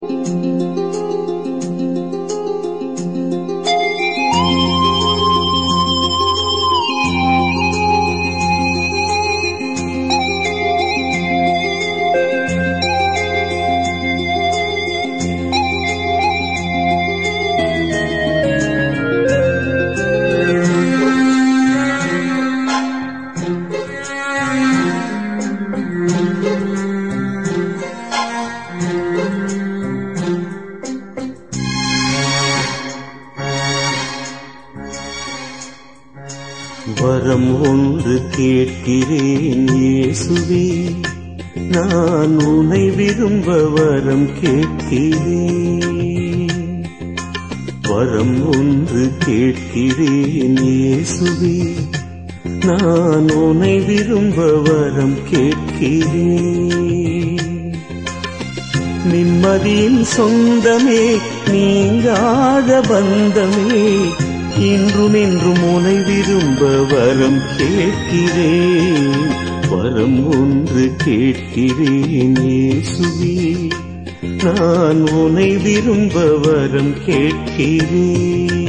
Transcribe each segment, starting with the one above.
வரம் ஒன்று கேட்கிறேன் இயேசுவே நான் உன்னை விரும்ப வரம் கேட்கிறேன் வரம் ஒன்று கேட்கிறேன் இயேசுவே நான் உன்னை விரும்ப வரம் கேட்கிறேன் நிம்மதியின் சொந்தமே நீங்காத பந்தமே இன்றும் என்றும் உனை விரும்ப வரம் கேட்கிறேன் வரம் ஒன்று கேட்கிறேன் இயேசுவே நான் உனை விரும்ப வரம் கேட்கிறேன்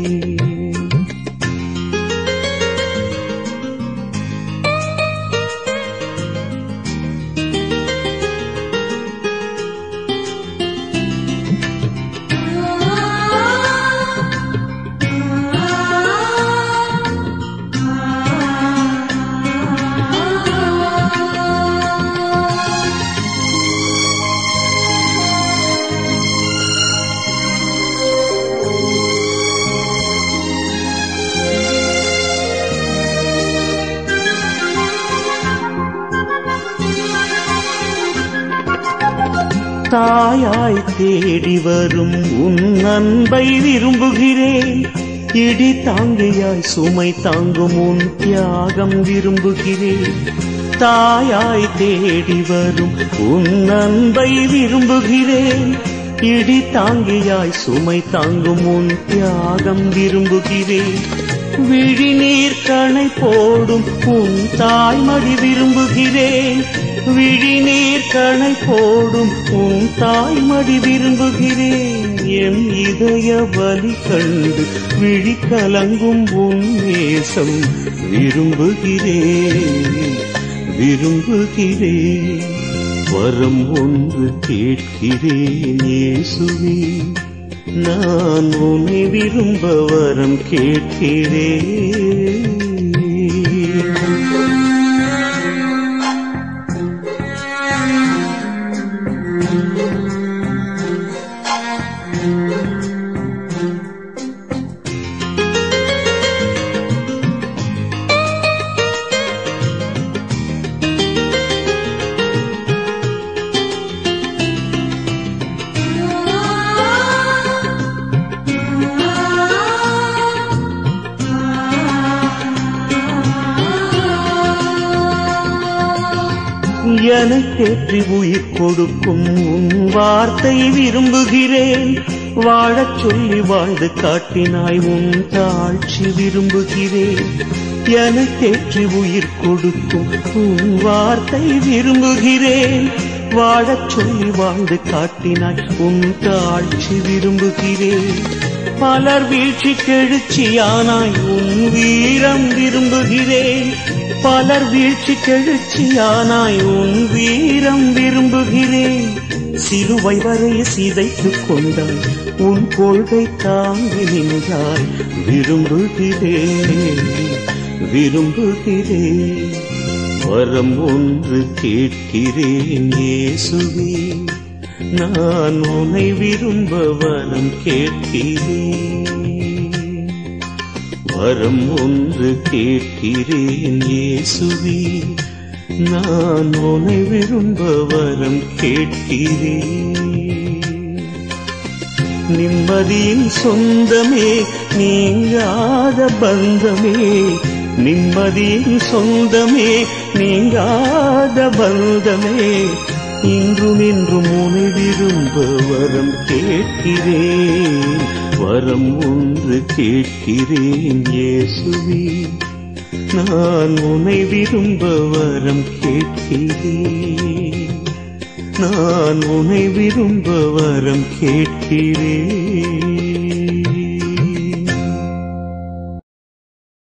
தாயாய் தேடி வரும் உன் அன்பை விரும்புகிறேன் இடி தாங்கியாய் சுமை தாங்கும் உன் தியாகம் விரும்புகிறேன் தாயாய் தேடி வரும் உன் அன்பை விரும்புகிறேன் இடி தாங்கியாய் சுமை தாங்கும் உன் தியாகம் விரும்புகிறேன் விழிநீர் கணை போடும் உன் தாய்மடி விரும்புகிறேன் விழிநீர் கணை போடும் உன் தாய்மடி விரும்புகிறேன் என் இதய வலி கண்டு விழி கலங்கும் உன் நேசம் விரும்புகிறேன் விரும்புகிறேன் வரம் ஒன்று கேட்கிறேன் இயேசுவே நான் உன்னை விரும்ப வரம் கேட்கிறேன் எனக்கேற்றி உயிர் கொடுக்கும் உன் வார்த்தை விரும்புகிறேன் வாழச் சொல்லி வாழ்ந்து காட்டினாய் உன் தாழ்ச்சி விரும்புகிறேன் எனக்கேற்றி உயிர் கொடுக்கும் உன் வார்த்தை விரும்புகிறேன் வாழச் சொல்லி வாழ்ந்து காட்டினாய் உன் தாழ்ச்சி விரும்புகிறேன் பலர் வீழ்ச்சி கெழுச்சியானாய் உன் வீரம் விரும்புகிறேன் பலர் வீழ்ச்சி கெழுச்சியானாய் உன் வீரம் விரும்புகிறேன் சிலுவை வரைய சிதைத்துக் கொண்டாய் உன் கொள்கை தாங்கி நின்றாய் விரும்புகிறேன் விரும்புகிறேன் வரம் ஒன்று கேட்கிறேன் இயேசுவே நான் உன்னை விரும்ப வரம் கேட்கிறேன் வரம் ஒன்று கேட்கிறேன் இயேசுவே நான் உன்னை விரும்ப வரம் கேட்கிறேன் நிம்மதியின் சொந்தமே நீங்காத பந்தமே நிம்மதியின் சொந்தமே நீங்காத பந்தமே இன்றும் இன்றும் உனை விரும்ப வரம் கேட்கிறேன் வரம் ஒன்று கேட்கிறேன் இயேசுவே நான் உனை விரும்ப வரம் கேட்கிறேன் நான் உன்னை விரும்ப வரம் கேட்கிறேன்